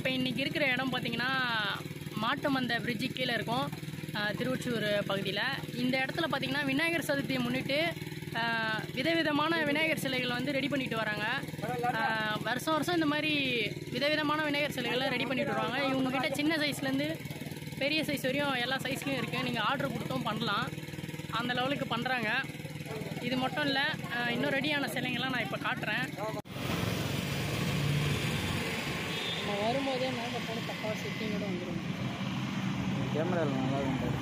இன்றைக்கி இருக்கிற இடம் பார்த்தீங்கன்னா மாட்டுமந்த பிரிட்ஜு கீழே இருக்கும் அஹ், திருவொற்றியூர் பகுதியில் இந்த இடத்துல பார்த்தீங்கன்னா விநாயகர் சதுர்த்தியை முன்னிட்டு அஹ், விதவிதமான விநாயகர் சிலைகள் வந்து ரெடி பண்ணிட்டு வராங்க அஹ், வருஷம் வருஷம் இந்த மாதிரி விதவிதமான விநாயகர் சிலைகளை ரெடி பண்ணிட்டு வருவாங்க இவங்ககிட்ட சின்ன சைஸ்லேருந்து பெரிய சைஸ் வரையும் எல்லா சைஸ்லையும் இருக்குது நீங்கள் ஆர்டர் கொடுத்தும் பண்ணலாம் அந்த லெவலுக்கு பண்ணுறாங்க இது மட்டும் இல்லை இன்னும் ரெடியான சிலைங்கள்லாம் நான் இப்போ காட்டுறேன் நம்ம வரும்போதே மேலே போன தப்பாக செட்டிங்கோட வந்துடும் கேமராவில் நல்லா இருக்கும்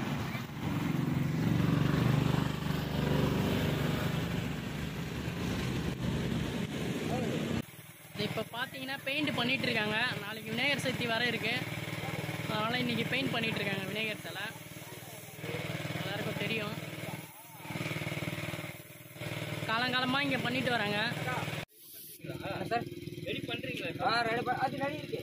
இப்போ பார்த்தீங்கன்னா பெயிண்ட் பண்ணிட்டு இருக்காங்க நாளைக்கு விநாயகர் சதுர்த்தி வர இருக்கு அதனால் இன்னைக்கு பெயிண்ட் பண்ணிட்டு இருக்காங்க விநாயகர் சிலை எல்லாருக்கும் தெரியும் காலங்காலமாக இங்கே பண்ணிட்டு வராங்க சார் ரெடி பண்ணுறீங்களா ஆ ரெடி அது ரெடி இருக்கு